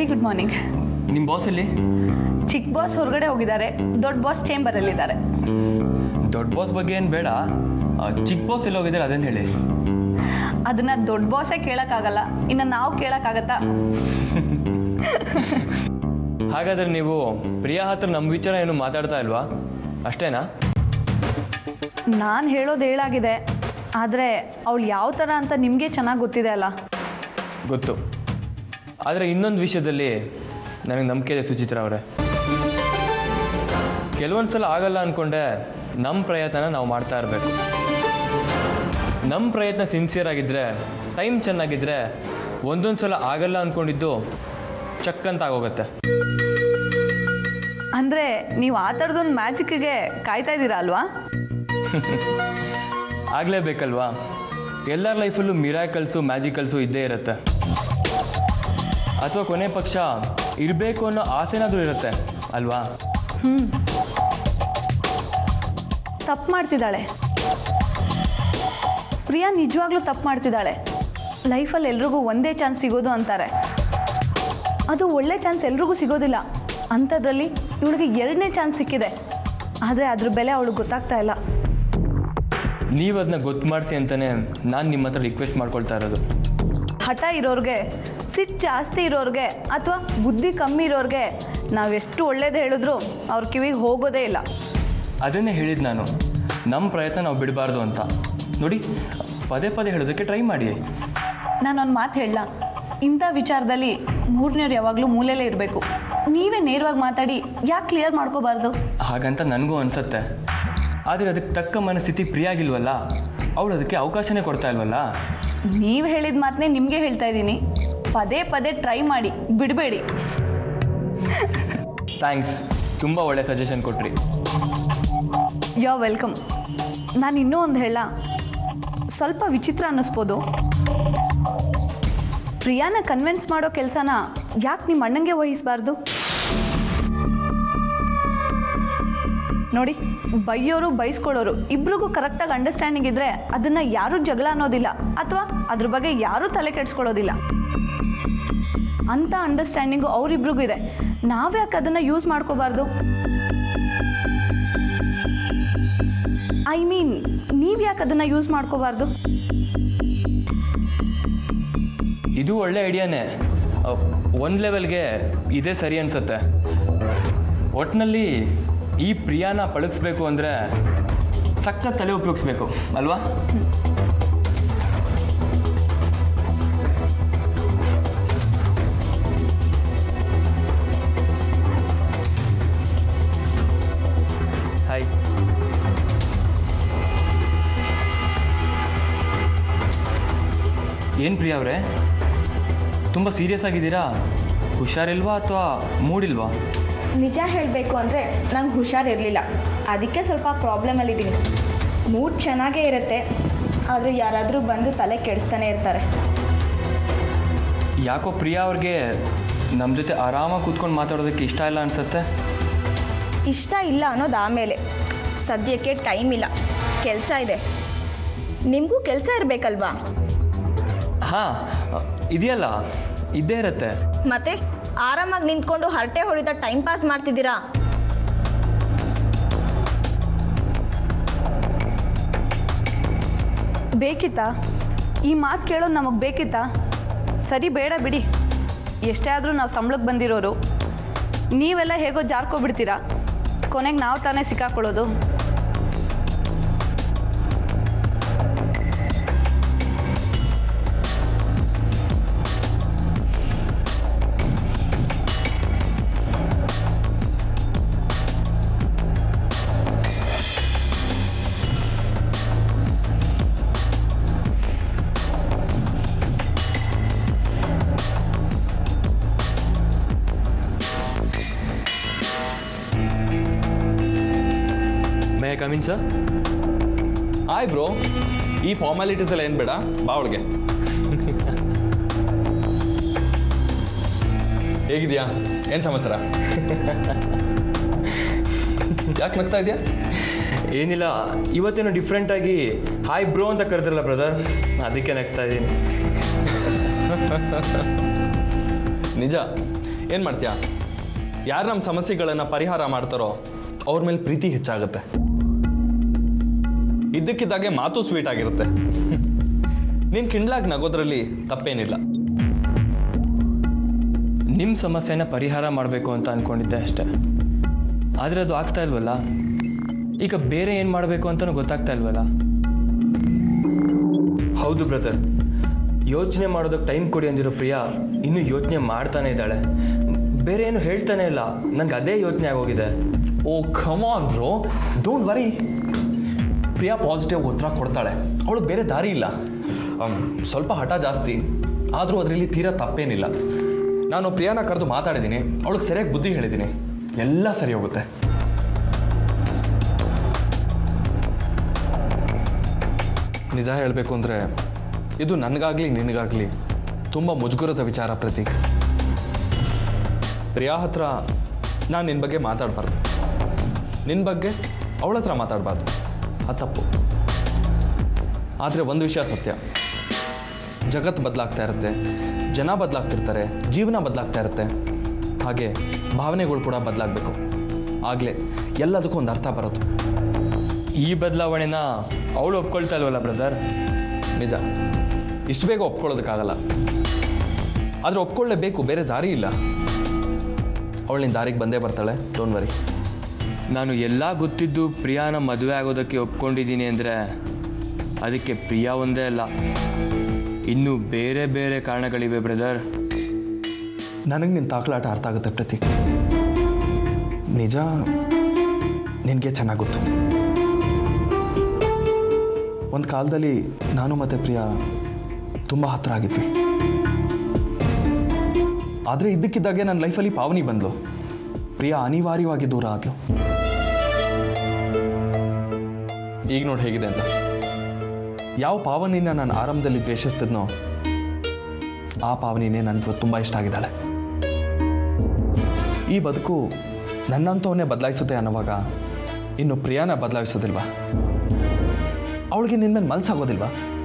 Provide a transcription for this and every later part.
Good morning ನಿಮ್ಮ boss ಎಲ್ಲಿ ಚಿಕ್ಕ ಬಾಸ್ ಹೊರಗಡೆ ಹೋಗಿದ್ದಾರೆ ದೊಡ್ಡ ಬಾಸ್ ಚೇಂಬರಲ್ಲಿದ್ದಾರೆ ದೊಡ್ಡ ಬಾಸ್ ಬಗ್ಗೆ ಏನು ಬೇಡ ಆ, ಚಿಕ್ಕ ಬಾಸ್ ಎಲ್ಲಿ ಹೋಗಿದ್ದಾರೆ ಅದೇನು ಹೇಳಿ ಅದನ್ನ ದೊಡ್ಡ ಬಾಸೇ ಕೇಳೋಕ್ಕಾಗಲ್ಲ ಇನ್ನು ನಾವು ಕೇಳೋಕ್ಕಾಗತ್ತಾ ಹಾಗಾದ್ರೆ ನೀವು ಪ್ರಿಯಾ ಹತ್ರ ನಮ್ಮ ವಿಚಾರ ಏನು ಮಾತಾಡ್ತಾ ಇಲ್ವಾ ಅಷ್ಟೇನಾ ನಾನು ಹೇಳೋದು ಹೇಳಾಗಿದೆ ಆದರೆ ಅವಳು ಯಾವ ಥರ ಅಂತ ನಿಮಗೆ ಚೆನ್ನಾಗಿ ಗೊತ್ತಿದೆ ಅಲ್ಲ ಗೊತ್ತು ಆದರೆ ಇನ್ನೊಂದು ವಿಷಯದಲ್ಲಿ ನನಗೆ ನಂಬಿಕೆ ಇದೆ ಸುಚಿತ್ರ ಅವರೇ ಕೆಲವೊಂದು ಸಲ ಆಗಲ್ಲ ಅಂದ್ಕೊಂಡೆ ನಮ್ಮ ಪ್ರಯತ್ನ ನಾವು ಮಾಡ್ತಾ ಇರಬೇಕು ನಮ್ಮ ಪ್ರಯತ್ನ ಸಿನ್ಸಿಯರ್ ಆಗಿದ್ದರೆ ಟೈಮ್ ಚೆನ್ನಾಗಿದ್ದರೆ ಒಂದೊಂದು ಸಲ ಆಗಲ್ಲ ಅಂದ್ಕೊಂಡಿದ್ದು ಚಕ್ ಅಂತ ಆಗೋಗುತ್ತೆ ಅಂದರೆ ನೀವು ಆ ಥರದೊಂದು ಮ್ಯಾಜಿಕ್ಗೆ ಕಾಯ್ತಾ ಇದ್ದೀರಾ ಅಲ್ವಾ ಆಗಲೇಬೇಕಲ್ವಾ ಎಲ್ಲರ ಲೈಫಲ್ಲೂ ಮಿರಾಕಲ್ಸು ಮ್ಯಾಜಿಕಲ್ಸು ಇದ್ದೇ ಇರುತ್ತೆ ಅಥವಾ ಕೊನೆ ಪಕ್ಷ ಇರಬೇಕು ಅನ್ನೋ ಆಸೆನಾದರೂ ಇರುತ್ತೆ ಅಲ್ವಾ ತಪ್ಪು ಮಾಡ್ತಿದ್ದಾಳೆ ಪ್ರಿಯಾ ನಿಜವಾಗ್ಲೂ ತಪ್ಪು ಮಾಡ್ತಿದ್ದಾಳೆ ಲೈಫಲ್ಲಿ ಎಲ್ರಿಗೂ ಒಂದೇ ಚಾನ್ಸ್ ಸಿಗೋದು ಅಂತಾರೆ ಅದು ಒಳ್ಳೆ ಚಾನ್ಸ್ ಎಲ್ರಿಗೂ ಸಿಗೋದಿಲ್ಲ ಅಂಥದ್ರಲ್ಲಿ ಇವಳಿಗೆ ಎರಡನೇ ಚಾನ್ಸ್ ಸಿಕ್ಕಿದೆ ಆದರೆ ಅದ್ರ ಬೆಲೆ ಅವಳಿಗೆ ಗೊತ್ತಾಗ್ತಾ ಇಲ್ಲ ನೀವು ಅದನ್ನ ಗೊತ್ತು ಮಾಡಿಸಿ ಅಂತಲೇ ನಾನು ನಿಮ್ಮ ಹತ್ರ ರಿಕ್ವೆಸ್ಟ್ ಮಾಡ್ಕೊಳ್ತಾ ಇರೋದು ಹಠ ಇರೋರಿಗೆ ಸಿಟ್ಟು ಜಾಸ್ತಿ ಇರೋರಿಗೆ ಅಥವಾ ಬುದ್ಧಿ ಕಮ್ಮಿ ಇರೋರಿಗೆ ನಾವೆಷ್ಟು ಒಳ್ಳೇದು ಹೇಳಿದ್ರು ಅವ್ರ ಕಿವಿಗೆ ಹೋಗೋದೇ ಇಲ್ಲ ಅದನ್ನೇ ಹೇಳಿದ್ದು ನಾನು ನಮ್ಮ ಪ್ರಯತ್ನ ನಾವು ಬಿಡಬಾರ್ದು ಅಂತ ನೋಡಿ ಪದೇ ಪದೇ ಹೇಳೋದಕ್ಕೆ ಟ್ರೈ ಮಾಡಿ ನಾನೊಂದು ಮಾತು ಹೇಳಲ್ಲ ಇಂಥ ವಿಚಾರದಲ್ಲಿ ಮೂರನೇವ್ರು ಯಾವಾಗಲೂ ಮೂಲೆಯಲ್ಲೇ ಇರಬೇಕು ನೀವೇ ನೇರವಾಗಿ ಮಾತಾಡಿ ಯಾಕೆ ಕ್ಲಿಯರ್ ಮಾಡ್ಕೋಬಾರ್ದು ಹಾಗಂತ ನನಗೂ ಅನಿಸುತ್ತೆ ಆದರೆ ಅದಕ್ಕೆ ತಕ್ಕ ಮನಸ್ಥಿತಿ ಪ್ರಿಯಾಗಿಲ್ವಲ್ಲ ಅವಳು ಅದಕ್ಕೆ ಅವಕಾಶನೇ ಕೊಡ್ತಾ ಇಲ್ವಲ್ಲ ನೀವು ಹೇಳಿದ ಮಾತನ್ನೇ ನಿಮಗೆ ಹೇಳ್ತಾ ಇದ್ದೀನಿ ಪದೇ ಪದೇ ಟ್ರೈ ಮಾಡಿ ಬಿಡಬೇಡಿ ಥ್ಯಾಂಕ್ಸ್ ತುಂಬ ಒಳ್ಳೆ ಸಜೆಷನ್ ಕೊಟ್ರಿ ಯೋ ವೆಲ್ಕಮ್ ನಾನು ಇನ್ನೂ ಒಂದು ಹೇಳ ಸ್ವಲ್ಪ ವಿಚಿತ್ರ ಅನ್ನಿಸ್ಬೋದು ಪ್ರಿಯಾನ ಕನ್ವಿನ್ಸ್ ಮಾಡೋ ಕೆಲಸನ ಯಾಕೆ ನಿಮ್ಮ ಅಣ್ಣಂಗೆ ವಹಿಸಬಾರ್ದು ನೋಡಿ ಬೈಯೋರು ಬೈಸ್ಕೊಳ್ಳೋರು ಇಬ್ರಿಗೂ ಕರೆಕ್ಟಾಗಿ ಅಂಡರ್ಸ್ಟ್ಯಾಂಡಿಂಗ್ ಇದ್ದರೆ ಅದನ್ನು ಯಾರೂ ಜಗಳ ಅನ್ನೋದಿಲ್ಲ ಅಥವಾ ಅದ್ರ ಬಗ್ಗೆ ಯಾರೂ ತಲೆ ಕೆಡಿಸ್ಕೊಳ್ಳೋದಿಲ್ಲ ಅಂಥ ಅಂಡರ್ಸ್ಟ್ಯಾಂಡಿಂಗು ಅವರಿಬ್ರಿಗೂ ಇದೆ ನಾವ್ಯಾಕೆ ಅದನ್ನು ಯೂಸ್ ಮಾಡ್ಕೋಬಾರ್ದು ಐ ಮೀನ್ ನೀವು ಯಾಕೆ ಅದನ್ನು ಯೂಸ್ ಮಾಡ್ಕೋಬಾರ್ದು ಇದು ಒಳ್ಳೆ ಐಡಿಯಾನೇ ಒಂದು ಲೆವೆಲ್ಗೆ ಇದೇ ಸರಿ ಅನಿಸುತ್ತೆ ಒಟ್ಟಿನಲ್ಲಿ ಈ ಪ್ರಿಯಾನ ಪಳಗಿಸ್ಬೇಕು ಅಂದರೆ ಸಖತ್ ತಲೆ ಉಪಯೋಗಿಸ್ಬೇಕು ಅಲ್ವಾ ಹಾಯ್ ಏನು ಪ್ರಿಯಾ ಅವರೇ ತುಂಬ ಸೀರಿಯಸ್ ಆಗಿದ್ದೀರಾ ಹುಷಾರಿಲ್ವಾ ಅಥವಾ ಮೂಡಿಲ್ವಾ ನಿಜ ಹೇಳಬೇಕು ಅಂದರೆ ನಂಗೆ ಹುಷಾರಿರಲಿಲ್ಲ ಅದಕ್ಕೆ ಸ್ವಲ್ಪ ಪ್ರಾಬ್ಲಮಲ್ಲಿದ್ದೀನಿ ಮೂಡ್ ಚೆನ್ನಾಗೇ ಇರುತ್ತೆ ಆದರೆ ಯಾರಾದರೂ ಬಂದು ತಲೆ ಕೆಡಿಸ್ತಾನೆ ಇರ್ತಾರೆ ಯಾಕೋ ಪ್ರಿಯಾ ಅವ್ರಿಗೆ ನಮ್ಮ ಜೊತೆ ಆರಾಮಾಗಿ ಕೂತ್ಕೊಂಡು ಮಾತಾಡೋದಕ್ಕೆ ಇಷ್ಟ ಇಲ್ಲ ಅನ್ಸುತ್ತೆ ಇಷ್ಟ ಇಲ್ಲ ಅನ್ನೋದು ಆಮೇಲೆ ಸದ್ಯಕ್ಕೆ ಟೈಮ್ ಇಲ್ಲ ಕೆಲಸ ಇದೆ ನಿಮಗೂ ಕೆಲಸ ಇರಬೇಕಲ್ವಾ ಹಾಂ ಇದೆಯಲ್ಲ ಇದ್ದೇ ಇರುತ್ತೆ ಮತ್ತೆ ಆರಾಮಾಗಿ ನಿಂತ್ಕೊಂಡು ಹರಟೆ ಹೊಡಿತಾ ಟೈಮ್ ಪಾಸ್ ಮಾಡ್ತಿದ್ದೀರಾ ಬೇಕಿತ್ತಾ ಈ ಮಾತು ಕೇಳೋದು ನಮಗೆ ಬೇಕಿತ್ತಾ ಸರಿ ಬೇಡ ಬಿಡಿ ಎಷ್ಟೇ ಆದರೂ ನಾವು ಸಂಬಳಕ್ಕೆ ಬಂದಿರೋರು ನೀವೆಲ್ಲ ಹೇಗೋ ಜಾರ್ಕೊಬಿಡ್ತೀರಾ ಕೊನೆಗೆ ನಾವು ತಾನೇ ಸಿಕ್ಕಾಕೊಳ್ಳೋದು may come in sir hi bro ಈ ಫಾರ್ಮಾಲಿಟೀಸ್ ಎಲ್ಲ ಏನು ಬೇಡ ಬಾ ಒಳಗೆ ಹೇಗಿದ್ಯಾ ಏನು ಸಮಾಚಾರ ಯಾಕೆ ನಗ್ತಾ ಇದೆಯಾ ಏನಿಲ್ಲ ಇವತ್ತೇನೋ ಡಿಫ್ರೆಂಟಾಗಿ ಹಾಯ್ ಬ್ರೋ ಅಂತ ಕರೆದ್ರಲ್ಲ ಬ್ರದರ್ ಅದಕ್ಕೆ ನಗ್ತಾ ಇದ್ದೀನಿ ನಿಜ ಏನು ಮಾಡ್ತೀಯಾ ಯಾರು ನಮ್ಮ ಸಮಸ್ಯೆಗಳನ್ನು ಪರಿಹಾರ ಮಾಡ್ತಾರೋ ಅವ್ರ ಮೇಲೆ ಪ್ರೀತಿ ಹೆಚ್ಚಾಗುತ್ತೆ ಇದ್ದಕ್ಕಿದ್ದಾಗೆ ಮಾತು ಸ್ವೀಟ್ ಆಗಿರುತ್ತೆ ನೀನು ಕಿಂಡ್ಲಾಗಿ ನಗೋದ್ರಲ್ಲಿ ತಪ್ಪೇನಿಲ್ಲ ನಿಮ್ಮ ಸಮಸ್ಯೆನ ಪರಿಹಾರ ಮಾಡಬೇಕು ಅಂತ ಅಂದ್ಕೊಂಡಿದ್ದೆ ಅಷ್ಟೆ ಆದರೆ ಅದು ಆಗ್ತಾ ಇಲ್ವಲ್ಲ ಈಗ ಬೇರೆ ಏನು ಮಾಡಬೇಕು ಅಂತಲೂ ಗೊತ್ತಾಗ್ತಾ ಇಲ್ವಲ್ಲ ಹೌದು ಬ್ರದರ್ ಯೋಚನೆ ಮಾಡೋದಕ್ಕೆ ಟೈಮ್ ಕೊಡಿ ಅಂದಿರೋ ಪ್ರಿಯಾ ಇನ್ನೂ ಯೋಚನೆ ಮಾಡ್ತಾನೆ ಇದ್ದಾಳೆ ಬೇರೆ ಏನು ಹೇಳ್ತಾನೆ ಇಲ್ಲ ನನಗೆ ಅದೇ ಯೋಚನೆ ಆಗೋಗಿದೆ oh come on bro don't worry Priya positive ಉತ್ತರ ಕೊಡ್ತಾಳೆ ಅವಳು ಬೇರೆ ದಾರಿ ಇಲ್ಲ ಅಮ್, ಸ್ವಲ್ಪ ಹಠ ಜಾಸ್ತಿ ಆದರೂ ಅದರಲ್ಲಿ ತೀರಾ ತಪ್ಪೇನಿಲ್ಲ ನಾನು ಪ್ರಿಯಾನ ಕರೆದು ಮಾತಾಡಿದ್ದೀನಿ ಅವಳಿಗೆ ಸರಿಯಾಗಿ ಬುದ್ಧಿ ಹೇಳಿದ್ದೀನಿ ಎಲ್ಲ ಸರಿ ಹೋಗುತ್ತೆ ನಿಜ ಹೇಳಬೇಕು ಅಂದರೆ ಇದು ನನಗಾಗಲಿ ನಿನಗಾಗಲಿ ತುಂಬ ಮುಜುಗರದ ವಿಚಾರ ಪ್ರತೀಕ್ ಪ್ರಿಯಾ ಹತ್ರ ನಾನು ನಿನ್ನ ಬಗ್ಗೆ ಮಾತಾಡಬಾರ್ದು ನಿನ್ನ ಬಗ್ಗೆ ಅವಳ ಹತ್ರ ಮಾತಾಡಬಾರ್ದು ಅದು ತಪ್ಪು ಆದರೆ ಒಂದು ವಿಷಯ ಸತ್ಯ ಜಗತ್ತು ಬದಲಾಗ್ತಾ ಇರುತ್ತೆ ಜನ ಬದಲಾಗ್ತಿರ್ತಾರೆ ಜೀವನ ಬದಲಾಗ್ತಾ ಇರುತ್ತೆ ಹಾಗೆ ಭಾವನೆಗಳು ಕೂಡ ಬದಲಾಗಬೇಕು ಆಗಲೇ ಎಲ್ಲದಕ್ಕೂ ಒಂದು ಅರ್ಥ ಬರೋದು ಈ ಬದಲಾವಣೆನ ಅವಳು ಒಪ್ಕೊಳ್ತಾ ಇಲ್ವಲ್ಲ ಬ್ರದರ್ ನಿಜ ಇಷ್ಟು ಬೇಗ ಒಪ್ಕೊಳ್ಳೋದಕ್ಕಾಗಲ್ಲ ಆದರೆ ಒಪ್ಕೊಳ್ಳೇಬೇಕು ಬೇರೆ ದಾರಿ ಇಲ್ಲ ಅವಳು ನಿನ್ನ ದಾರಿಗೆ ಬಂದೇ ಬರ್ತಾಳೆ ಡೋಂಟ್ ವರಿ ನಾನು ಎಲ್ಲ ಗೊತ್ತಿದ್ದು ಪ್ರಿಯಾನ ಮದುವೆ ಆಗೋದಕ್ಕೆ ಒಪ್ಕೊಂಡಿದ್ದೀನಿ ಅಂದರೆ ಅದಕ್ಕೆ ಪ್ರಿಯಾ ಒಂದೇ ಅಲ್ಲ ಇನ್ನೂ ಬೇರೆ ಬೇರೆ ಕಾರಣಗಳಿವೆ ಬ್ರದರ್ ನನಗೆ ನಿನ್ನ ತಾಕಲಾಟ ಅರ್ಥ ಆಗುತ್ತೆ ಪ್ರತೀಕ್ ನಿಜ ನಿನಗೆ ಚೆನ್ನಾಗಿ ಗೊತ್ತು ಒಂದು ಕಾಲದಲ್ಲಿ ನಾನು ಮತ್ತು ಪ್ರಿಯಾ ತುಂಬ ಹತ್ರ ಆಗಿದ್ವಿ ಆದರೆ ಇದ್ದಕ್ಕಿದ್ದಾಗೆ ನನ್ನ ಲೈಫಲ್ಲಿ ಪಾವನಿ ಬಂದ್ಲು ಪ್ರಿಯಾ ಅನಿವಾರ್ಯವಾಗಿ ದೂರ ಆದ್ಲು ಈಗ ನೋಡಿ ಹೇಗಿದೆ ಅಂತ ಯಾವ ಪಾವನಿನ ನಾನು ಆರಂಭದಲ್ಲಿ ದ್ವೇಷಿಸ್ತಿದ್ನೋ ಆ ಪಾವನಿನೇ ನನಗೆ ತುಂಬ ಇಷ್ಟ ಆಗಿದ್ದಾಳೆ ಈ ಬದುಕು ನನ್ನಂಥವನ್ನೇ ಬದಲಾಯಿಸುತ್ತೆ ಅನ್ನೋವಾಗ ಇನ್ನು ಪ್ರಿಯಾನ ಬದಲಾಯಿಸೋದಿಲ್ವಾ ಅವಳಿಗೆ ನಿನ್ನ ಮೇಲೆ ಮನ್ಸಾಗೋದಿಲ್ವಾ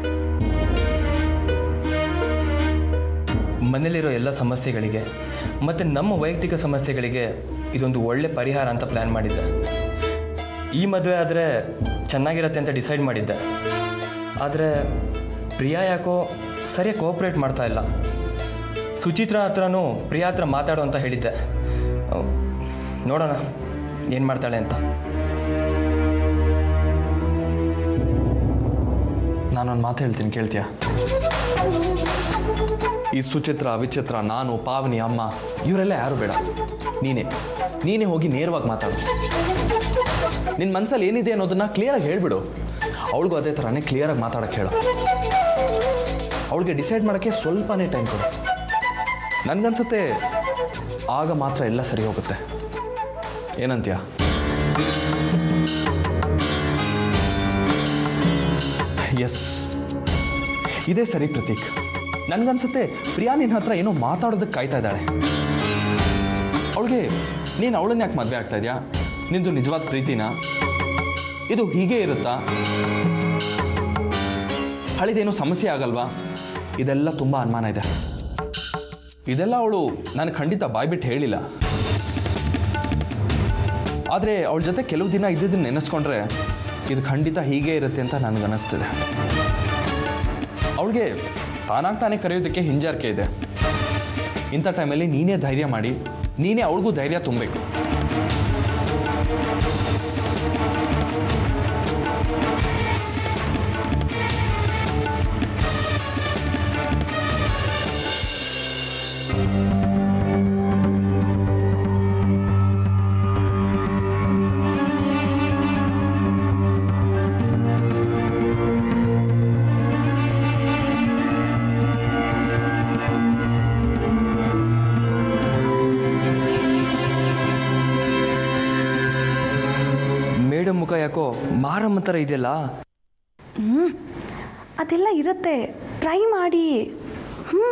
ಮನೇಲಿರೋ ಎಲ್ಲ ಸಮಸ್ಯೆಗಳಿಗೆ ಮತ್ತು ನಮ್ಮ ವೈಯಕ್ತಿಕ ಸಮಸ್ಯೆಗಳಿಗೆ ಇದೊಂದು ಒಳ್ಳೆ ಪರಿಹಾರ ಅಂತ ಪ್ಲ್ಯಾನ್ ಮಾಡಿದ್ದೆ ಈ ಮದುವೆ ಆದರೆ ಚೆನ್ನಾಗಿರತ್ತೆ ಅಂತ ಡಿಸೈಡ್ ಮಾಡಿದ್ದೆ ಆದರೆ ಪ್ರಿಯಾ ಯಾಕೋ ಸರಿಯಾಗಿ ಕೋಆಪ್ರೇಟ್ ಮಾಡ್ತಾ ಇಲ್ಲ ಸುಚಿತ್ರಾ ಹತ್ರನೂ ಪ್ರಿಯಾ ಹತ್ರ ಮಾತಾಡು ಅಂತ ಹೇಳಿದ್ದೆ ಅಹ್, ನೋಡೋಣ ಏನು ಮಾಡ್ತಾಳೆ ಅಂತ ನಾನೊಂದು ಮಾತು ಹೇಳ್ತೀನಿ ಕೇಳ್ತೀಯ ಈ ಸುಚಿತ್ರ ವಿಚಿತ್ರ ನಾನು ಪಾವನಿ ಅಮ್ಮ ಇವರೆಲ್ಲ ಯಾರು ಬೇಡ ನೀನೇ ನೀನೇ ಹೋಗಿ ನೇರವಾಗಿ ಮಾತಾಡು ನಿನ್ನ ಮನಸ್ಸಲ್ಲಿ ಏನಿದೆ ಅನ್ನೋದನ್ನ ಕ್ಲಿಯರಾಗಿ ಹೇಳ್ಬಿಡು ಅವಳಿಗೂ ಅದೇ ಥರನೇ ಕ್ಲಿಯರಾಗಿ ಮಾತಾಡೋಕ್ಕೆ ಹೇಳು ಅವಳಿಗೆ ಡಿಸೈಡ್ ಮಾಡೋಕ್ಕೆ ಸ್ವಲ್ಪನೇ ಟೈಮ್ ಕೊಡು ನನಗನ್ಸುತ್ತೆ ಆಗ ಮಾತ್ರ ಎಲ್ಲ ಸರಿ ಹೋಗುತ್ತೆ ಏನಂತೀಯ ಎಸ್ ಇದೇ ಸರಿ ಪ್ರತೀಕ್ ನನಗನ್ಸುತ್ತೆ ಪ್ರಿಯಾ ನಿನ್ನ ಹತ್ರ ಏನೋ ಮಾತಾಡೋದಕ್ಕೆ ಕಾಯ್ತಾ ಇದ್ದಾಳೆ ಅವಳಿಗೆ ನೀನು ಅವಳನ್ನ ಯಾಕೆ ಮದುವೆ ಆಗ್ತಾ ಇದೆಯಾ ನಿಂದು ನಿಜವಾದ ಪ್ರೀತಿನಾ ಇದು ಹೀಗೆ ಇರುತ್ತಾ ಹಳಿದೇನು ಸಮಸ್ಯೆ ಆಗಲ್ವಾ ಇದೆಲ್ಲ ತುಂಬ ಅನುಮಾನ ಇದೆ ಇದೆಲ್ಲ ಅವಳು ನಾನು ಖಂಡಿತ ಬಾಯ್ಬಿಟ್ಟು ಹೇಳಿಲ್ಲ ಆದರೆ ಅವಳ ಜೊತೆ ಕೆಲವು ದಿನ ಇದ್ದಿದ್ದನ್ನು ನೆನೆಸ್ಕೊಂಡ್ರೆ ಇದು ಖಂಡಿತ ಹೀಗೆ ಇರುತ್ತೆ ಅಂತ ನನಗನ್ನಿಸ್ತಿದೆ ಅವಳಿಗೆ ತಾನಾಗಿ ತಾನೇ ಕರೆಯೋದಕ್ಕೆ ಹಿಂಜಾರಿಕೆ ಇದೆ ಇಂಥ ಟೈಮಲ್ಲಿ ನೀನೇ ಧೈರ್ಯ ಮಾಡಿ ನೀನೇ ಅವಳಿಗೂ ಧೈರ್ಯ ತುಂಬಬೇಕು ಮೇಡಮ್ ಮುಖ ಯಾಕೋ ಮಾರಮ್ಮ ಥರ ಇದೆಯಲ್ಲ ಅದೆಲ್ಲ ಇರುತ್ತೆ ಟ್ರೈ ಮಾಡಿ ಹ್ಞೂ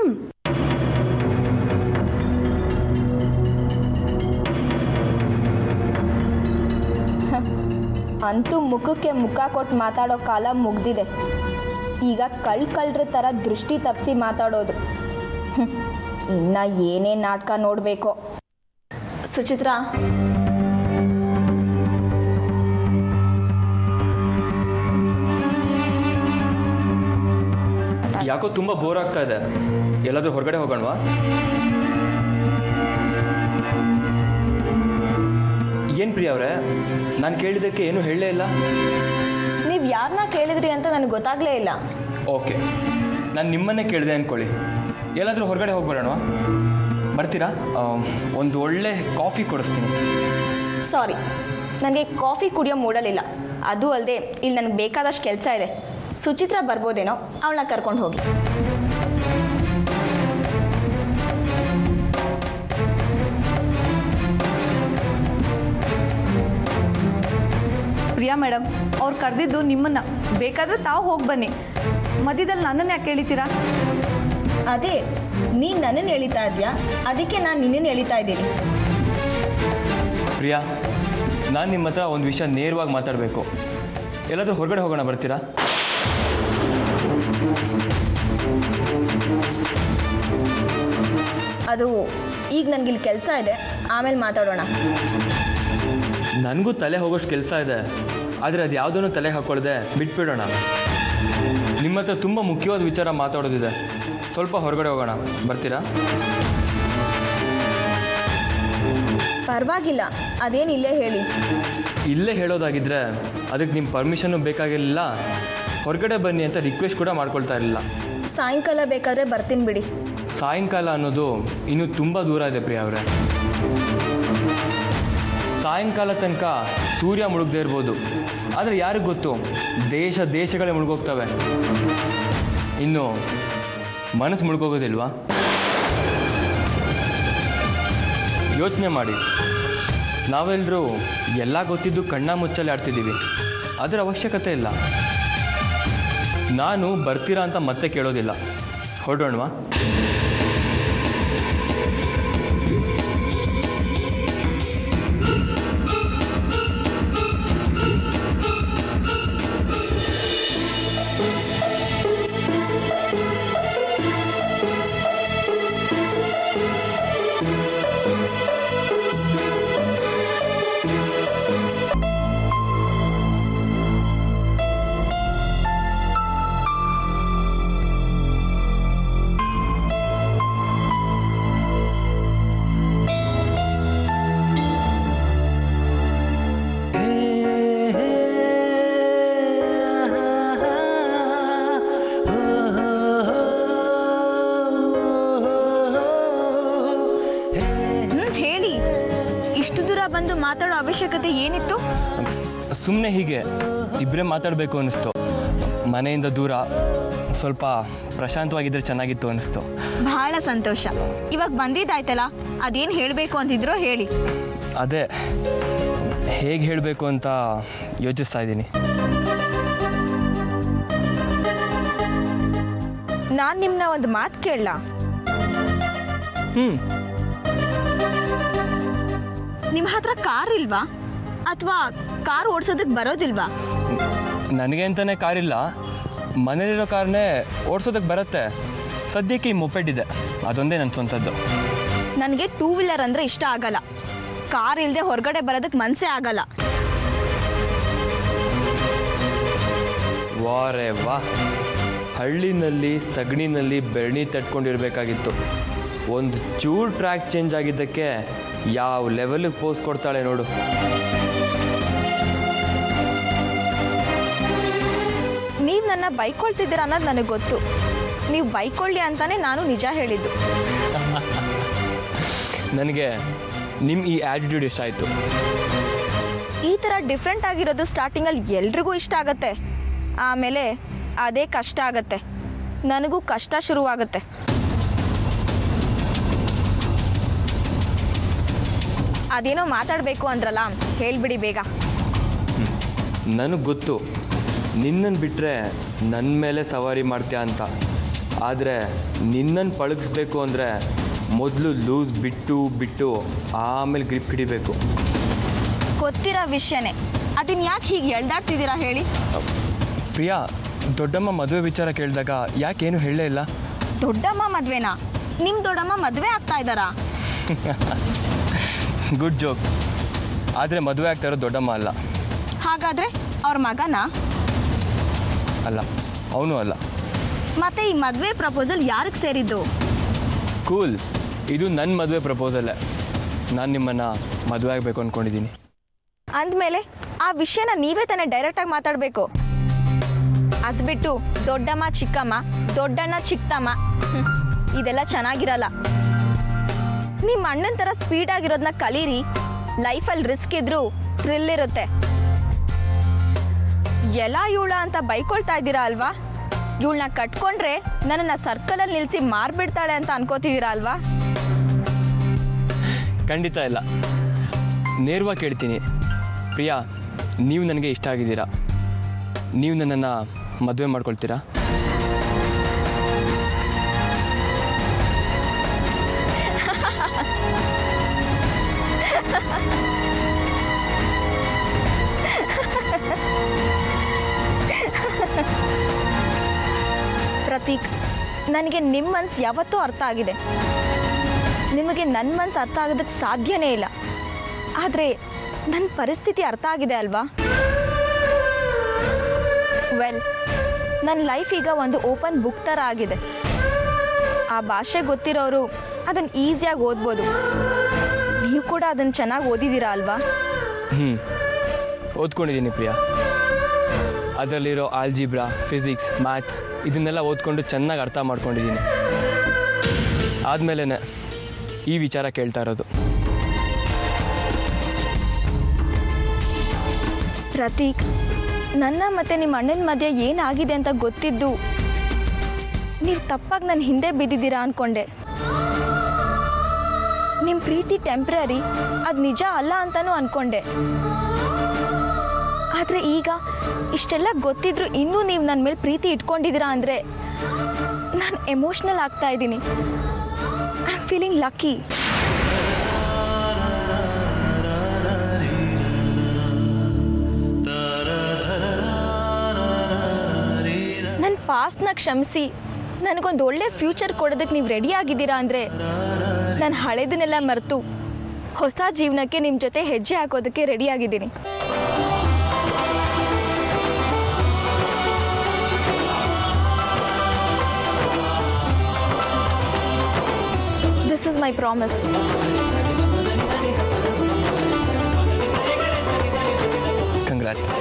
ಅಂತೂ ಮುಖಕ್ಕೆ ಮುಖ ಕೊಟ್ಟು ಮಾತಾಡೋ ಕಾಲ ಮುಗ್ದಿದೆ ಈಗ ಕಳ್ ಕಳ್ರ ಥರ ದೃಷ್ಟಿ ತಪ್ಪಿಸಿ ಮಾತಾಡೋದು ಹ್ಮ್. ಇನ್ನ ಏನೇ ನಾಟಕ ನೋಡಬೇಕೋ ಸುಚಿತ್ರಾ ಯಾಕೋ ತುಂಬ ಬೋರ್ ಆಗ್ತಾ ಇದೆ ಎಲ್ಲಾದರೂ ಹೊರಗಡೆ ಹೋಗೋಣವಾ ಏನು ಪ್ರಿಯ ಅವರೇ ನಾನು ಕೇಳಿದ್ದಕ್ಕೆ ಏನು ಹೇಳಲೇ ಇಲ್ಲ ನೀವು ಯಾರನ್ನ ಕೇಳಿದ್ರಿ ಅಂತ ನನಗೆ ಗೊತ್ತಾಗ್ಲೇ ಇಲ್ಲ ಓಕೆ ನಾನು ನಿಮ್ಮನ್ನೇ ಕೇಳಿದೆ ಅಂದ್ಕೊಳ್ಳಿ ಎಲ್ಲಾದರೂ ಹೊರಗಡೆ ಹೋಗ್ಬರೋಣವಾ ಬರ್ತೀರಾ ಆಮ್, ಒಂದು ಒಳ್ಳೆ ಕಾಫಿ ಕೊಡಿಸ್ತೀನಿ ಸಾರಿ ನನಗೆ ಕಾಫಿ ಕುಡಿಯೋ ಮೂಡಲಿಲ್ಲ ಅದು ಅಲ್ಲದೆ ಇಲ್ಲಿ ನನಗೆ ಬೇಕಾದಷ್ಟು ಕೆಲಸ ಇದೆ ಸುಚಿತ್ರ ಬರ್ಬೋದೇನೋ ಅವಳನ್ನ ಕರ್ಕೊಂಡು ಹೋಗಿ ಪ್ರಿಯಾ ಮೇಡಮ್ ಅವ್ರು ಕರೆದಿದ್ದು ನಿಮ್ಮನ್ನ ಬೇಕಾದ್ರೆ ತಾವು ಹೋಗಿ ಬನ್ನಿ ಮಧ್ಯದಲ್ಲಿ ನನ್ನನ್ನು ಯಾಕೆ ಕೇಳಿತೀರಾ ಅದೇ ನೀನು ನನ್ನನ್ನು ಎಳಿತಾ ಇದೆಯಾ ಅದಕ್ಕೆ ನಾನು ನಿನ್ನನ್ನು ಎಳಿತಾ ಇದ್ದೀನಿ ಪ್ರಿಯಾ ನಾನು ನಿಮ್ಮ ಹತ್ರ ಒಂದು ವಿಷಯ ನೇರವಾಗಿ ಮಾತಾಡಬೇಕು ಎಲ್ಲಾದರೂ ಹೊರಗಡೆ ಹೋಗೋಣ ಬರ್ತೀರಾ ಅದು ಈಗ ನನಗಿಲ್ಲಿ ಕೆಲಸ ಇದೆ ಆಮೇಲೆ ಮಾತಾಡೋಣ ನನಗೂ ತಲೆ ಹೋಗೋಷ್ಟು ಕೆಲಸ ಇದೆ ಆದರೆ ಅದು ಯಾವುದನ್ನು ತಲೆ ಹಾಕ್ಕೊಳ್ದೆ ಬಿಟ್ಬಿಡೋಣ ನಿಮ್ಮ ಹತ್ರ ತುಂಬ ಮುಖ್ಯವಾದ ವಿಚಾರ ಮಾತಾಡೋದಿದೆ ಸ್ವಲ್ಪ ಹೊರಗಡೆ ಹೋಗೋಣ ಬರ್ತೀರಾ ಪರವಾಗಿಲ್ಲ ಅದೇನು ಇಲ್ಲೇ ಹೇಳಿ ಇಲ್ಲೇ ಹೇಳೋದಾಗಿದ್ದರೆ ಅದಕ್ಕೆ ನಿಮ್ಮ ಪರ್ಮಿಷನ್ನು ಬೇಕಾಗಿರಲಿಲ್ಲ ಹೊರಗಡೆ ಬನ್ನಿ ಅಂತ ರಿಕ್ವೆಸ್ಟ್ ಕೂಡ ಮಾಡ್ಕೊಳ್ತಾ ಇರಲಿಲ್ಲ ಸಾಯಂಕಾಲ ಬೇಕಾದ್ರೆ ಬರ್ತೀನಿ ಬಿಡಿ ಸಾಯಂಕಾಲ ಅನ್ನೋದು ಇನ್ನೂ ತುಂಬ ದೂರ ಇದೆ ಪ್ರಿಯ ಅವರೇ ಸಾಯಂಕಾಲ ತನಕ ಸೂರ್ಯ ಮುಳುಗದೆ ಇರ್ಬೋದು ಆದರೆ ಯಾರಿಗೆ ಗೊತ್ತು ದೇಶ ದೇಶಗಳೇ ಮುಳುಗೋಗ್ತವೆ ಇನ್ನು ಮನಸ್ಸು ಮುಳುಗೋಗೋದಿಲ್ವಾ ಯೋಚನೆ ಮಾಡಿ ನಾವೆಲ್ಲರೂ ಎಲ್ಲ ಗೊತ್ತಿದ್ದು ಕಣ್ಣ ಮುಚ್ಚಲ್ಲಿ ಆಡ್ತಿದ್ದೀವಿ ಅದರ ಅವಶ್ಯಕತೆ ಇಲ್ಲ ನಾನು ಬರ್ತೀರಾ ಅಂತ ಮತ್ತೆ ಕೇಳೋದಿಲ್ಲ ಹೊರಡೋಣವಾ ಹ್ಞೂ ಹೇಳಿ ಇಷ್ಟು ದೂರ ಬಂದು ಮಾತಾಡೋ ಅವಶ್ಯಕತೆ ಏನಿತ್ತು ಸುಮ್ಮನೆ ಹೀಗೆ ಇಬ್ಬರೇ ಮಾತಾಡಬೇಕು ಅನ್ನಿಸ್ತು ಮನೆಯಿಂದ ದೂರ ಸ್ವಲ್ಪ ಪ್ರಶಾಂತವಾಗಿದ್ದರೆ ಚೆನ್ನಾಗಿತ್ತು ಅನ್ನಿಸ್ತು ಬಹಳ ಸಂತೋಷ ಇವಾಗ ಬಂದಿದ್ದಾಯ್ತಲ್ಲ ಅದೇನು ಹೇಳಬೇಕು ಅಂತಿದ್ರೋ ಹೇಳಿ ಅದೇ ಹೇಗೆ ಹೇಳಬೇಕು ಅಂತ ಯೋಚಿಸ್ತಾ ಇದ್ದೀನಿ ನಾನು ನಿಮ್ಮನ್ನ ಒಂದು ಮಾತು ಕೇಳಲ್ಲ ಹ್ಞೂ ನಿಮ್ಮ ಹತ್ರ ಕಾರ್ ಇಲ್ವಾ ಅಥವಾ ಕಾರ್ ಓಡಿಸೋದಕ್ಕೆ ಬರೋದಿಲ್ವಾ ನನಗೆ ಅಂತಲೇ ಕಾರಿಲ್ಲ ಮನೇಲಿರೋ ಕಾರ್ನೇ ಓಡಿಸೋದಕ್ಕೆ ಬರುತ್ತೆ ಸದ್ಯಕ್ಕೆ ಈ ಮೊಪೆಡ್ ಇದೆ ಅದೊಂದೇ ನನ್ನ ಸ್ವಂತದ್ದು ನನಗೆ ಟೂ ವೀಲರ್ ಅಂದರೆ ಇಷ್ಟ ಆಗಲ್ಲ ಕಾರ್ ಇಲ್ಲದೆ ಹೊರಗಡೆ ಬರೋದಕ್ಕೆ ಮನಸ್ಸೇ ಆಗಲ್ಲ ವಾರೇ ವಾ ಹಳ್ಳಿನಲ್ಲಿ ಸಗಣಿನಲ್ಲಿ ಬೆರಣಿ ತಟ್ಕೊಂಡಿರ್ಬೇಕಾಗಿತ್ತು ಒಂದು ಚೂರು ಟ್ರ್ಯಾಕ್ ಚೇಂಜ್ ಆಗಿದ್ದಕ್ಕೆ ಯಾವ ಲೆವೆಲಿಗೆ ಪೋಸ್ ಕೊಡ್ತಾಳೆ ನೋಡು ನೀವು ನನ್ನ ಬೈಕೊಳ್ತಿದ್ದೀರ ಅನ್ನೋದು ನನಗೆ ಗೊತ್ತು ನೀವು ಬೈಕೊಳ್ಳಿ ಅಂತಾನೆ ನಾನು ನಿಜ ಹೇಳಿದ್ದು ನನಗೆ ನಿಮ್ಮ ಈ ಆ್ಯಟಿಟ್ಯೂಡ್ ಇಷ್ಟ ಆಯಿತು ಈ ಥರ ಡಿಫ್ರೆಂಟ್ ಆಗಿರೋದು ಸ್ಟಾರ್ಟಿಂಗಲ್ಲಿ ಎಲ್ರಿಗೂ ಇಷ್ಟ ಆಗತ್ತೆ ಆಮೇಲೆ ಅದೇ ಕಷ್ಟ ಆಗತ್ತೆ ನನಗೂ ಕಷ್ಟ ಶುರುವಾಗುತ್ತೆ ಅದೇನೋ ಮಾತಾಡಬೇಕು ಅಂದ್ರಲ್ಲ ಹೇಳ್ಬಿಡಿ ಬೇಗ ನನಗೆ ಗೊತ್ತು ನಿನ್ನನ್ನು ಬಿಟ್ಟರೆ ನನ್ನ ಮೇಲೆ ಸವಾರಿ ಮಾಡ್ತೀಯ ಅಂತ ಆದರೆ ನಿನ್ನನ್ನು ಪಳಗಿಸ್ಬೇಕು ಅಂದರೆ ಮೊದಲು ಲೂಸ್ ಬಿಟ್ಟು ಬಿಟ್ಟು ಆಮೇಲೆ ಗ್ರಿಪ್ ಹಿಡಿಬೇಕು ಗೊತ್ತಿರೋ ವಿಷಯನೇ ಅದನ್ನ ಯಾಕೆ ಹೀಗೆ ಎಳ್ದಾಡ್ತಿದ್ದೀರಾ ಹೇಳಿ ಪ್ರಿಯಾ ದೊಡ್ಡಮ್ಮ ಮದುವೆ ವಿಚಾರ ಕೇಳಿದಾಗ ಯಾಕೇನು ಹೇಳಲೇ ಇಲ್ಲ ದೊಡ್ಡಮ್ಮ ಮದ್ವೆನಾ ನಿಮ್ಮ ದೊಡ್ಡಮ್ಮ ಮದುವೆ ಆಗ್ತಾ ಇದ್ದಾರಾ ಗುಡ್ ಜೋಕ್ ಆದರೆ ಮದುವೆ ಆಗ್ತಾ ಇರೋ ದೊಡ್ಡಮ್ಮ ಅಲ್ಲ ಹಾಗಾದರೆ ಅವ್ರ ಮಗನ ಅಲ್ಲ ಅವನು ಅಲ್ಲ ಮತ್ತೆ ಈ ಮದುವೆ ಪ್ರಪೋಸಲ್ ಯಾರಿಗೆ ಸೇರಿದ್ದು ಕೂಲ್ ಇದು ನನ್ನ ಮದುವೆ ಪ್ರಪೋಸಲ್ಲೇ ನಾನು ನಿಮ್ಮನ್ನು ಮದುವೆ ಆಗಬೇಕು ಅಂದ್ಕೊಂಡಿದ್ದೀನಿ ಅಂದಮೇಲೆ ಆ ವಿಷಯನ ನೀವೇ ತಾನೇ ಡೈರೆಕ್ಟಾಗಿ ಮಾತಾಡಬೇಕು ಅದು ಬಿಟ್ಟು ದೊಡ್ಡಮ್ಮ ಚಿಕ್ಕಮ್ಮ ದೊಡ್ಡಣ್ಣ ಚಿಕ್ಕಮ್ಮ ಹ್ಮ್, ಇದೆಲ್ಲ ಚೆನ್ನಾಗಿರಲ್ಲ ನಿಮ್ಮ ಅಣ್ಣನ ಥರ ಸ್ಪೀಡಾಗಿರೋದನ್ನ ಕಲೀರಿ ಲೈಫಲ್ಲಿ ರಿಸ್ಕ್ ಇದ್ರೂ ಥ್ರಿಲ್ ಇರುತ್ತೆ ಎಲ್ಲ ಇವಳ ಅಂತ ಬೈಕೊಳ್ತಾ ಇದ್ದೀರಾ ಅಲ್ವಾ ಇವಳನ್ನ ಕಟ್ಕೊಂಡ್ರೆ ನನ್ನನ್ನು ಸರ್ಕಲಲ್ಲಿ ನಿಲ್ಲಿಸಿ ಮಾರ್ಬಿಡ್ತಾಳೆ ಅಂತ ಅನ್ಕೋತಿದ್ದೀರಾ ಅಲ್ವಾ ಖಂಡಿತ ಇಲ್ಲ ನೇರವಾಗಿ ಕೇಳ್ತೀನಿ ಪ್ರಿಯಾ ನೀವು ನನಗೆ ಇಷ್ಟ ಆಗಿದ್ದೀರಾ ನೀವು ನನ್ನನ್ನು ಮದುವೆ ಮಾಡ್ಕೊಳ್ತೀರಾ ಪ್ರತೀಕ್ ನನಗೆ ನಿಮ್ಮ ಮನ್ಸು ಯಾವತ್ತೂ ಅರ್ಥ ಆಗಿದೆ ನಿಮಗೆ ನನ್ನ ಮನ್ಸು ಅರ್ಥ ಆಗೋದಕ್ಕೆ ಸಾಧ್ಯನೇ ಇಲ್ಲ ಆದರೆ ನನ್ನ ಪರಿಸ್ಥಿತಿ ಅರ್ಥ ಆಗಿದೆ ಅಲ್ವಾ ವೆಲ್ ನನ್ನ ಲೈಫ್ ಈಗ ಒಂದು ಓಪನ್ ಬುಕ್ ಥರ ಆಗಿದೆ ಆ ಭಾಷೆ ಗೊತ್ತಿರೋರು ಅದನ್ನು ಈಸಿಯಾಗಿ ಓದ್ಬೋದು ನೀವು ಕೂಡ ಅದನ್ನು ಚೆನ್ನಾಗಿ ಓದಿದ್ದೀರಾ ಅಲ್ವಾ ಹ್ಞೂ ಓದ್ಕೊಂಡಿದ್ದೀನಿ ಪ್ರಿಯಾ ಅದರಲ್ಲಿರೋ ಆಲ್ಜಿಬ್ರಾ ಫಿಸಿಕ್ಸ್ ಮ್ಯಾಥ್ಸ್ ಇದನ್ನೆಲ್ಲ ಓದ್ಕೊಂಡು ಚೆನ್ನಾಗಿ ಅರ್ಥ ಮಾಡ್ಕೊಂಡಿದ್ದೀನಿ ಆದಮೇಲೆ ಈ ವಿಚಾರ ಕೇಳ್ತಾ ಇರೋದು ಪ್ರತೀಕ್ ನನ್ನ ಮತ್ತು ನಿಮ್ಮ ಅಣ್ಣನ ಮಧ್ಯೆ ಏನಾಗಿದೆ ಅಂತ ಗೊತ್ತಿದ್ದು ನೀವು ತಪ್ಪಾಗಿ ನನ್ನ ಹಿಂದೆ ಬಿದ್ದಿದ್ದೀರಾ ಅಂದ್ಕೊಂಡೆ ನಿಮ್ಮ ಪ್ರೀತಿ ಟೆಂಪ್ರರಿ ಅದು ನಿಜ ಅಲ್ಲ ಅಂತಲೂ ಅಂದ್ಕೊಂಡೆ ಆದರೆ ಈಗ ಇಷ್ಟೆಲ್ಲ ಗೊತ್ತಿದ್ರು ಇನ್ನೂ ನೀವು ನನ್ನ ಮೇಲೆ ಪ್ರೀತಿ ಇಟ್ಕೊಂಡಿದ್ದೀರಾ ಅಂದರೆ ನಾನು ಎಮೋಷ್ನಲ್ ಆಗ್ತಾ ಇದ್ದೀನಿ ಐ ಆಮ್ ಫೀಲಿಂಗ್ ಲಕ್ಕಿ ನನ್ನ ಪಾಸ್ಟ್ನ ಕ್ಷಮಿಸಿ ನನಗೊಂದು ಒಳ್ಳೆ ಫ್ಯೂಚರ್ ಕೊಡೋದಕ್ಕೆ ನೀವು ರೆಡಿ ಆಗಿದ್ದೀರಾ ಅಂದರೆ ನಾನು ಹಳೆದನ್ನೆಲ್ಲ ಮರೆತು ಹೊಸ ಜೀವನಕ್ಕೆ ನಿಮ್ಮ ಜೊತೆ ಹೆಜ್ಜೆ ಹಾಕೋದಕ್ಕೆ ರೆಡಿ ಆಗಿದ್ದೀನಿ this is my promise congrats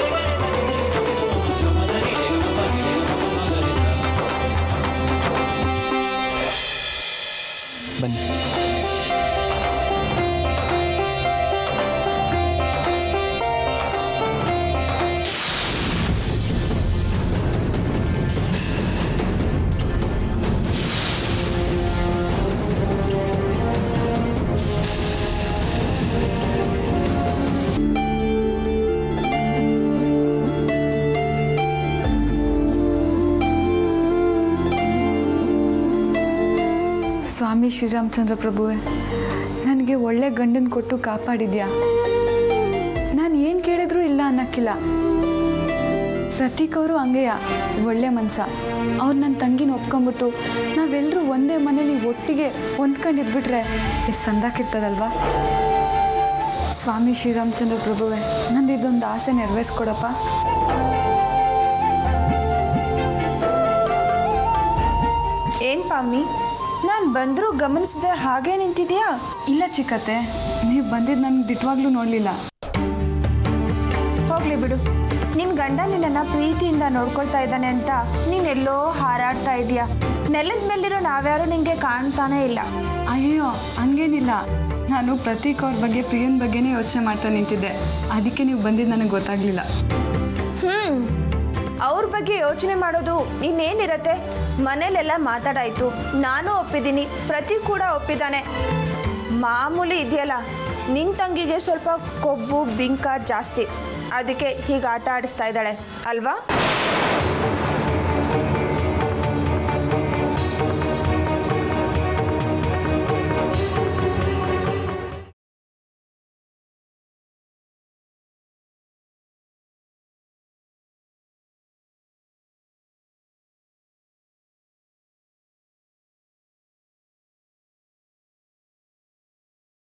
ಬನ್ನಿ ಸ್ವಾಮಿ ಶ್ರೀರಾಮಚಂದ್ರ ಪ್ರಭುವೆ ನನಗೆ ಒಳ್ಳೆ ಗಂಡನ ಕೊಟ್ಟು ಕಾಪಾಡಿದ್ಯಾ ನಾನು ಏನು ಕೇಳಿದ್ರೂ ಇಲ್ಲ ಅನ್ನಕ್ಕಿಲ್ಲ ಪ್ರತೀಕ್ ಅವರು ಹಂಗೆಯ ಒಳ್ಳೆ ಮನ್ಸ ಅವ್ರು ನನ್ನ ತಂಗಿನ ಒಪ್ಕೊಂಬಿಟ್ಟು ನಾವೆಲ್ಲರೂ ಒಂದೇ ಮನೇಲಿ ಒಟ್ಟಿಗೆ ಹೊಂದ್ಕೊಂಡಿದ್ಬಿಟ್ರೆ ಎಷ್ಟು ಸಂದಾಕಿರ್ತದಲ್ವಾ ಸ್ವಾಮಿ ಶ್ರೀರಾಮಚಂದ್ರ ಪ್ರಭುವೆ ನಂದು ಇದೊಂದು ಆಸೆ ನೆರವೇರಿಸ್ಕೊಡಪ್ಪ ಏನು ಪಾಮಿ ನಾನು ಬಂದರೂ ಗಮನಿಸದೆ ಹಾಗೆ ನಿಂತಿದ್ಯಾ ಇಲ್ಲ ಚಿಕ್ಕತ್ತೆ ನೀವು ಬಂದಿದ್ದು ನನಗೆ ದಿಟ್ವಾಗ್ಲೂ ನೋಡಲಿಲ್ಲ ಹೋಗ್ಲಿ ಬಿಡು ನಿನ್ನ ಗಂಡ ನಿನ್ನನ್ನು ಪ್ರೀತಿಯಿಂದ ನೋಡ್ಕೊಳ್ತಾ ಇದ್ದಾನೆ ಅಂತ ನೀನೆಲ್ಲೋ ಹಾರಾಡ್ತಾ ಇದೀಯಾ ನೆಲದ ಮೇಲಿರೋ ನಾವ್ಯಾರು ನಿನಗೆ ಕಾಣ್ತಾನೇ ಇಲ್ಲ ಅಯ್ಯೋ ಹಂಗೇನಿಲ್ಲ ನಾನು ಪ್ರತೀಕ್ ಅವ್ರ ಬಗ್ಗೆ ಪ್ರಿಯನ್ ಬಗ್ಗೆನೇ ಯೋಚನೆ ಮಾಡ್ತಾ ನಿಂತಿದ್ದೆ ಅದಕ್ಕೆ ನೀವು ಬಂದಿದ್ದು ನನಗೆ ಗೊತ್ತಾಗಲಿಲ್ಲ ಹ್ಞೂ ಅವ್ರ ಬಗ್ಗೆ ಯೋಚನೆ ಮಾಡೋದು ಇನ್ನೇನಿರತ್ತೆ ಮನೇಲೆಲ್ಲ ಮಾತಾಡಾಯ್ತು ನಾನು ಒಪ್ಪಿದ್ದೀನಿ ಪ್ರತಿ ಕೂಡ ಒಪ್ಪಿದ್ದಾನೆ ಮಾಮೂಲಿ ಇದೆಯಲ್ಲ ನಿನ್ನ ತಂಗಿಗೆ ಸ್ವಲ್ಪ ಕೊಬ್ಬು ಬಿಂಕ ಜಾಸ್ತಿ ಅದಕ್ಕೆ ಹೀಗೆ ಆಟ ಆಡಿಸ್ತಾ ಇದ್ದಾಳೆ ಅಲ್ವಾ